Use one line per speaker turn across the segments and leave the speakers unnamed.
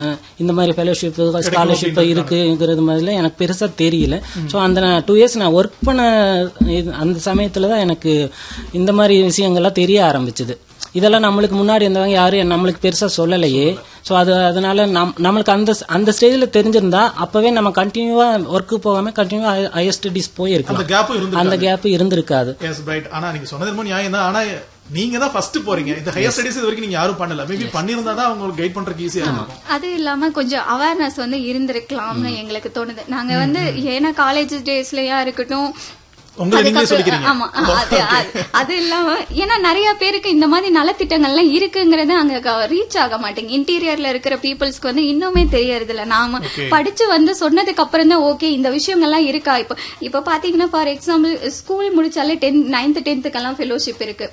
அஹ், இந்த மாதிரி fellowship scholarship இருக்குங்கிறது மாதிரில எனக்கு பெருசா தெரியல ஸோ அந்த டூ இயர்ஸ் நான் ஒர்க் பண்ண இது- அந்த சமயத்துல தான் எனக்கு இந்த மாதிரி விஷயங்கள்லாம் தெரிய ஆரம்பிச்சது இதெல்லாம் நம்மளுக்கு முன்னாடி இருந்தவங்க யாரும் நம்மளுக்கு பெருசா சொல்லலையே ஸோ அது அதனால நம் நம்மளுக்கு அந்த அந்த ஸ்டேஜில் தெரிஞ்சிருந்தா அப்பவே நம்ம கண்டினியூவா ஒர்க்கு போகாம கண்டினியூவா ஹையர் ஸ்டடீஸ்
அந்த
போயிருக்கலாம்
கேப்பும் இருந்து
அந்த கேப் இருந்திருக்காது
எஸ் ரைட் ஆனா நீங்க சொன்னது ரொம்ப நியாயம் தான் ஆனா நீங்க தான் ஃபர்ஸ்ட் போறீங்க இந்த ஹையர் ஸ்டடிஸ் இது வரைக்கும் நீங்க யாரும் பண்ணல மேபி பண்ணிருந்தா தான் உங்களுக்கு கைட் பண்றதுக்கு ஈஸியா இருக்கும்
அது இல்லாம கொஞ்சம் அவேர்னஸ் வந்து இருந்திருக்கலாம்னு எங்களுக்கு தோணுது நாங்க வந்து ஏன்னா காலேஜ் டேஸ்லயா இருக்கட்டும்
உங்களை நீங்களே
அதுக்கப்புறம்
சொல்லிக்கிறீங்க
ஆமா அது அது- அது இல்லாம ஏன்னா நிறைய பேருக்கு இந்த மாதிரி நலத்திட்டங்கள்லாம் இருக்குங்கிறது அங்க ரீச் ஆக மாட்டேங்க இன்டீரியர்ல இருக்கிற பீப்புள்ஸ்க்கு வந்து இன்னுமே தெரியறது இல்ல நாம படிச்சு வந்து சொன்னதுக்கு அப்புறம் தான் ஓகே இந்த விஷயங்கள்லாம் இருக்கா இப்ப இப்ப பாத்தீங்கன்னா ஃபார் எக்ஸாம்பிள் ஸ்கூல் முடிச்சாலே டென்த் நைன்த் டென்த்துக்கெல்லாம் ஃபெலோஷிப் இருக்கு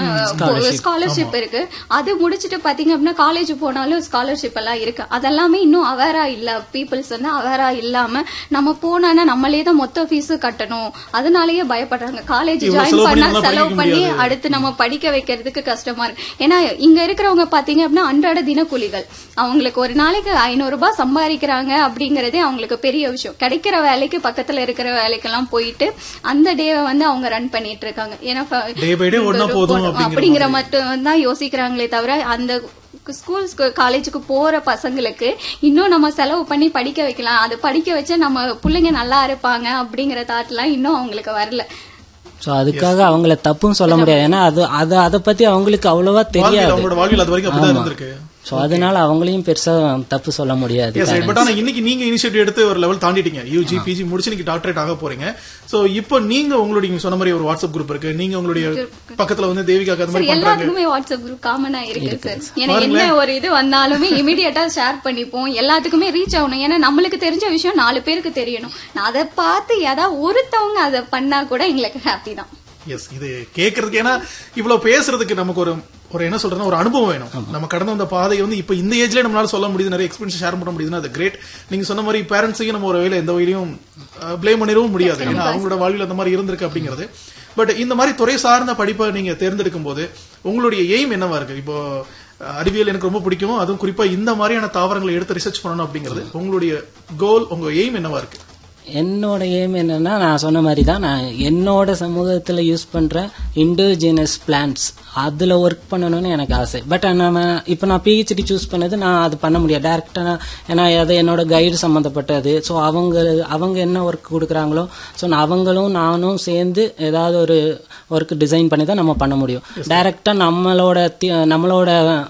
ஸ்காலர்ஷிப் இருக்கு அது முடிச்சுட்டு பாத்தீங்க அப்படின்னா காலேஜ் போனாலும் ஸ்காலர்ஷிப் எல்லாம் இருக்கு அதெல்லாமே இன்னும் அவேரா இல்ல பீப்புள்ஸ் வந்து அவேரா இல்லாம நம்ம போனா நம்மளே தான் மொத்த ஃபீஸ் கட்டணும் அதனாலயே பயப்படுறாங்க காலேஜ்
இவ்வளவு
ஜாயின்
செலவு பண்ணி
பண்ணா
நம்மளால
செலவு
படிக்க
பண்ணி
முடியாது.
அடுத்து நம்ம படிக்க வைக்கிறதுக்கு கஷ்டமா இருக்கு ஏன்னா இங்க இருக்கிறவங்க பாத்தீங்க அப்படின்னா அன்றாட தினக்கூலிகள் அவங்களுக்கு ஒரு நாளைக்கு ஐநூறு ரூபாய் சம்பாதிக்கிறாங்க அப்படிங்கறதே அவங்களுக்கு பெரிய விஷயம் கிடைக்கிற வேலைக்கு பக்கத்துல இருக்கிற வேலைக்கெல்லாம் போயிட்டு அந்த டேவை வந்து அவங்க ரன் பண்ணிட்டு இருக்காங்க ஏன்னா ஃப-
Day by day ஓடுனா போதும் அப்படிங்கிற
அப்படிங்கிற மட்டும் தான் யோசிக்கிறாங்களே தவிர அந்த ஸ்கூல்ஸ் காலேஜுக்கு போற பசங்களுக்கு இன்னும் நம்ம செலவு பண்ணி படிக்க வைக்கலாம் அது படிக்க வச்சா நம்ம பிள்ளைங்க நல்லா இருப்பாங்க அப்படிங்கிற தாட்லாம் இன்னும் அவங்களுக்கு வரல
ஸோ அதுக்காக அவங்கள தப்பும் சொல்ல முடியாது ஏன்னா அது அது அதை பத்தி அவங்களுக்கு அவ்வளவா
வாழ்க்கையில
தெரியாது
அவங்களோட வாழ்வில் அது வரைக்கும் அப்படிதான் இருந்திருக்கு
ஸோ அதனால அவங்களையும் பெருசா தப்பு சொல்ல முடியாது
எஸ் பட் ஆனா இன்னைக்கு நீங்க இனிஷியேட்டிவ் எடுத்து ஒரு லெவல் தாண்டிட்டீங்க யூஜி பிஜி முடிச்சு நீங்க டாக்டரேட் ஆக போறீங்க சோ இப்போ நீங்க உங்களுடைய நீங்க சொன்ன மாதிரி ஒரு வாட்ஸ்அப் குரூப் இருக்கு நீங்க உங்களுடைய பக்கத்துல வந்து தேவிகா அது
சார்
மாதிரி பண்றாங்க
எல்லாத்துக்குமே வாட்ஸ்அப் குரூப் காமனா இருக்கு சார் ஏன்னா என்ன ஒரு இது வந்தாலுமே இமிடியட்டா ஷேர் பண்ணிப்போம் எல்லாத்துக்குமே ரீச் ஆகணும் ஏன்னா நம்மளுக்கு தெரிஞ்ச விஷயம் நாலு பேருக்கு தெரியணும் நான் அதை பார்த்து ஏதாவது ஒருத்தவங்க அதை பண்ணா கூட எங்களுக்கு ஹாப்பி தான்
எஸ் இது கேக்குறதுக்கு ஏன்னா இவ்வளவு பேசுறதுக்கு நமக்கு ஒரு ஒரு என்ன சொல்றேன்னா ஒரு அனுபவம் வேணும் நம்ம கடந்து வந்த பாதை வந்து இப்ப இந்த ஏஜ்ல நம்மளால சொல்ல முடியுது நிறைய எக்ஸ்பீரியன்ஸ் ஷேர் பண்ண முடியுதுன்னா அது கிரேட் நீங்க சொன்ன மாதிரி பேரண்ட்ஸையும் நம்ம ஒரு வகையில எந்த வகையிலையும் ப்ளேம் பண்ணிடவும் முடியாது ஏன்னா அவங்களோட வாழ்வில் அந்த மாதிரி இருந்திருக்கு அப்படிங்கிறது பட் இந்த மாதிரி துறை சார்ந்த படிப்பை நீங்க தேர்ந்தெடுக்கும் போது உங்களுடைய எய்ம் என்னவா இருக்கு இப்போ அஹ், அறிவியல் எனக்கு ரொம்ப பிடிக்கும் அதுவும் குறிப்பா இந்த மாதிரியான தாவரங்களை எடுத்து ரிசர்ச் பண்ணணும் அப்படிங்கிறது உங்களுடைய கோல் உங்க எய்ம் என்னவா இருக்கு
என்னோட எய்ம் என்னன்னா நான் சொன்ன மாதிரி தான் நான் என்னோட சமூகத்தில் யூஸ் பண்ற இண்டிஜினஸ் பிளான்ட்ஸ் அதில் ஒர்க் பண்ணணும்னு எனக்கு ஆசை பட் நம்ம இப்போ நான் பிஹெச்டி சூஸ் பண்ணது நான் அது பண்ண முடியாது டேரெக்டாக ஏன்னா அது என்னோட கைடு சம்மந்தப்பட்டது ஸோ அவங்க அவங்க என்ன ஒர்க் கொடுக்குறாங்களோ ஸோ அவங்களும் நானும் சேர்ந்து ஏதாவது ஒரு ஒர்க் டிசைன் பண்ணி தான் நம்ம பண்ண முடியும் டைரெக்டாக நம்மளோட தி- நம்மளோட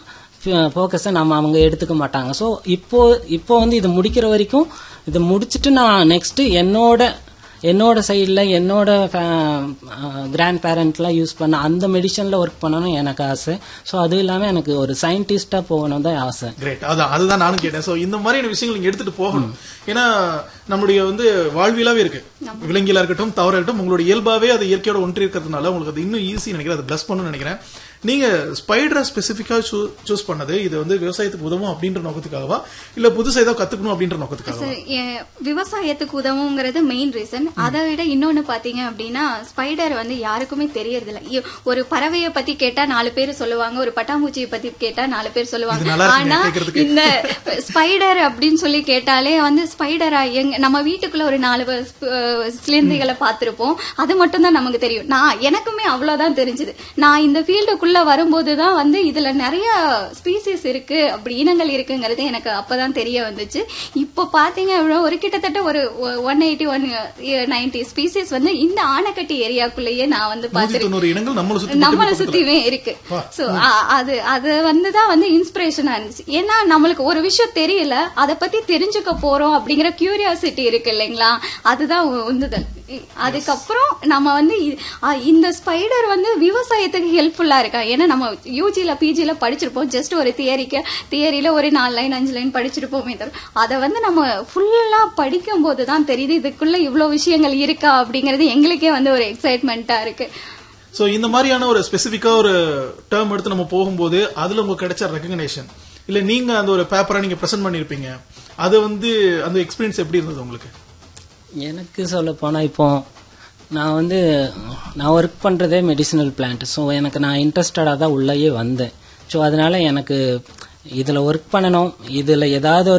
ஃபோக்கஸை நம்ம அவங்க எடுத்துக்க மாட்டாங்க ஸோ இப்போ இப்போ வந்து இது முடிக்கிற வரைக்கும் இது முடிச்சுட்டு நான் நெக்ஸ்ட் என்னோட என்னோட சைடில் என்னோட கிராண்ட் பேரண்ட்லாம் யூஸ் பண்ண அந்த மெடிசனில் ஒர்க் பண்ணணும் எனக்கு ஆசை ஸோ அதுவும் இல்லாமல் எனக்கு ஒரு சயின்டிஸ்டாக போகணும் தான் ஆசை
கிரேட் அதான் அதுதான் நானும் கேட்டேன் சோ இந்த மாதிரியான விஷயங்கள் நீங்க எடுத்துட்டு போகணும் ஏன்னா நம்முடைய வந்து வாழ்வியலாவே இருக்கு விலங்கியலா இருக்கட்டும் தவறா இருக்கட்டும் உங்களுடைய இயல்பாவே அது இயற்கையோட ஒன்றி இருக்கிறதுனால உங்களுக்கு அது இன்னும் ஈஸி நினைக்கிறேன் அது பிளஸ் பண்ணணும்னு நினைக்கிறேன் நீங்க ஸ்பைடரை ஸ்பெசிபிக்கா சூஸ் பண்ணது இது வந்து விவசாயத்துக்கு உதவும் அப்படின்ற நோக்கத்துக்காகவா இல்ல புதுசா ஏதோ கத்துக்கணும் அப்படின்ற நோக்கத்துக்காகவா
சார், எ- விவசாயத்துக்கு உதவுங்கிறது மெயின் ரீசன் அதை விட இன்னொன்னு பாத்தீங்க அப்படின்னா ஸ்பைடர் வந்து யாருக்குமே தெரியறதில்ல இ- ஒரு பறவைய பத்தி கேட்டா நாலு பேர் சொல்லுவாங்க ஒரு பட்டாம்பூச்சியை பத்தி கேட்டா நாலு பேர்
இது
சொல்லுவாங்க
நல்லா இருக்குங்க,
ஆனா
கேட்கறதுக்கு.
இந்த ஸ்பைடர் அப்படின்னு சொல்லி கேட்டாலே வந்து ஸ்பைடரா எங்க நம்ம வீட்டுக்குள்ள ஒரு நாலு வ- ஸ்ப- சிலந்திகளை பார்த்திருப்போம் அது மட்டும் தான் நமக்கு தெரியும் நான் எனக்குமே அவ்வளவுதான் தெரிஞ்சது நான் இந்த ஃபீல்டுக்குள்ள வரும்போது தான் வந்து இதுல நிறைய ஸ்பீசிஸ் இருக்கு அப்படி இனங்கள் இருக்குங்கிறது எனக்கு அப்பதான் தெரிய வந்துச்சு இப்போ பாத்தீங்க அப்படின்னா ஒரு கிட்டத்தட்ட ஒரு one eighty one ninety species வந்து இந்த ஆனைக்கட்டி ஏரியாக்குள்ளேயே நான் வந்து
நூத்தி
பார்த்திருக்கேன்
தொண்ணூறு இனங்கள் நம்மளை சுத்தி
நம்மள
மட்டுமே
சுத்திவே இருக்கு சோ அது அது வந்துதான் வந்து இன்ஸ்பிரேஷனா இருந்துச்சு ஏன்னா நம்மளுக்கு ஒரு விஷயம் தெரியல அத பத்தி தெரிஞ்சுக்க போறோம் அப்படிங்கிற கியூரியாசிட்டி இருக்கு இல்லைங்களா அதுதான் உ- உந்துதல் இ- அதுக்கப்புறம் நம்ம வந்து இ- அ, இந்த ஸ்பைடர் வந்து விவசாயத்துக்கு ஹெல்ப்ஃபுல்லா இருக்கா ஏன்னா நம்ம யூஜில பிஜில படிச்சிருப்போம் ஜஸ்ட் ஒரு தியரிக்கு தியரியில ஒரு நாலு லைன் அஞ்சு லைன் படிச்சிருப்போமே தவிர அதை வந்து நம்ம ஃபுல்லா படிக்கும் போது தான் தெரியுது இதுக்குள்ள இவ்வளவு விஷயங்கள் இருக்கா அப்படிங்கறது எங்களுக்கே வந்து ஒரு எக்ஸைட்மெண்டா இருக்கு
சோ இந்த மாதிரியான ஒரு ஸ்பெசிபிக்கா ஒரு டேர்ம் எடுத்து நம்ம போகும்போது அதுல உங்களுக்கு கிடைச்ச ரெகக்னேஷன் இல்ல நீங்க அந்த ஒரு பேப்பரை நீங்க பிரசன்ட் பண்ணிருப்பீங்க அது வந்து அந்த எக்ஸ்பீரியன்ஸ் எப்படி இருந்தது உங்களுக்கு
எனக்கு சொல்ல போனால் இப்போ நான் வந்து நான் ஒர்க் பண்ணுறதே மெடிசினல் பிளான்ட் ஸோ எனக்கு நான் இன்ட்ரெஸ்டடாக தான் உள்ளேயே வந்தேன் ஸோ அதனால எனக்கு இதுல ஒர்க் பண்ணணும் இதுல ஏதாவது ஒரு